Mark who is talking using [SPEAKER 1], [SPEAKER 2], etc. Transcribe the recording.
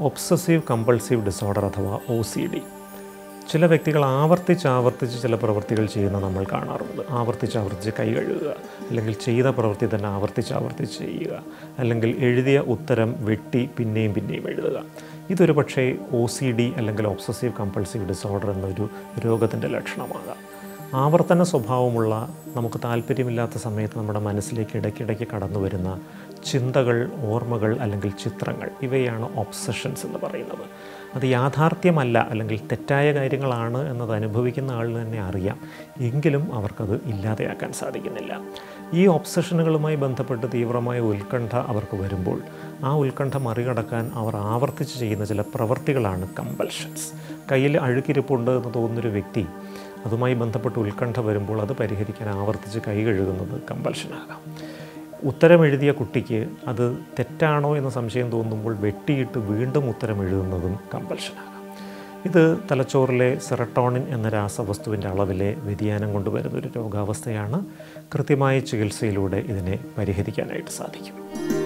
[SPEAKER 1] obsessive compulsive disorder അഥവാ O C D ചില വ്യക്തികൾ ആവർത്തിച്ച് ആവർത്തിച്ച് ചില പ്രവൃത്തികൾ ചെയ്യുന്ന നമ്മൾ കാണാറുണ്ട് ആവർത്തിച്ച് ആവർത്തിച്ച് കൈ കഴുകുക അല്ലെങ്കിൽ ചെയ്ത പ്രവൃത്തി തന്നെ ആവർത്തിച്ച് ആവർത്തിച്ച് ചെയ്യുക അല്ലെങ്കിൽ എഴുതിയ ഉത്തരം വെട്ടി പിന്നെയും പിന്നെയും എഴുതുക ഇതൊരു പക്ഷേ ഒ സി ഡി അല്ലെങ്കിൽ ഒബ്സസീവ് കമ്പൾസീവ് ഡിസോർഡർ എന്നൊരു രോഗത്തിൻ്റെ ലക്ഷണമാകാം ആവർത്തന സ്വഭാവമുള്ള നമുക്ക് താല്പര്യമില്ലാത്ത സമയത്ത് നമ്മുടെ മനസ്സിലേക്ക് ഇടയ്ക്കിടയ്ക്ക് കടന്നു വരുന്ന ചിന്തകൾ ഓർമ്മകൾ അല്ലെങ്കിൽ ചിത്രങ്ങൾ ഇവയാണ് ഒബ്സഷൻസ് എന്ന് പറയുന്നത് അത് യാഥാർത്ഥ്യമല്ല അല്ലെങ്കിൽ തെറ്റായ കാര്യങ്ങളാണ് എന്നത് അനുഭവിക്കുന്ന ആളിന് തന്നെ അറിയാം എങ്കിലും അവർക്കത് ഇല്ലാതെയാക്കാൻ സാധിക്കുന്നില്ല ഈ ഒബ്സഷനുകളുമായി ബന്ധപ്പെട്ട് തീവ്രമായ ഉത്കണ്ഠ അവർക്ക് വരുമ്പോൾ ആ ഉത്കണ്ഠ മറികടക്കാൻ അവർ ആവർത്തിച്ച് ചെയ്യുന്ന ചില പ്രവൃത്തികളാണ് കമ്പൽഷൻസ് കയ്യിൽ അഴുക്കിരിപ്പുണ്ട് എന്ന് തോന്നുന്നൊരു വ്യക്തി അതുമായി ബന്ധപ്പെട്ട് ഉത്കണ്ഠ വരുമ്പോൾ അത് പരിഹരിക്കാൻ ആവർത്തിച്ച് കൈ കഴുകുന്നത് കമ്പൽഷനാകാം ഉത്തരം എഴുതിയ കുട്ടിക്ക് അത് തെറ്റാണോ എന്ന സംശയം തോന്നുമ്പോൾ വെട്ടിയിട്ട് വീണ്ടും ഉത്തരം എഴുതുന്നതും കമ്പൽഷനാകാം ഇത് തലച്ചോറിലെ സെറട്ടോണിൻ എന്ന രാസവസ്തുവിൻ്റെ അളവിലെ വ്യതിയാനം കൊണ്ടുവരുന്ന ഒരു രോഗാവസ്ഥയാണ് കൃത്യമായ ചികിത്സയിലൂടെ ഇതിനെ പരിഹരിക്കാനായിട്ട് സാധിക്കും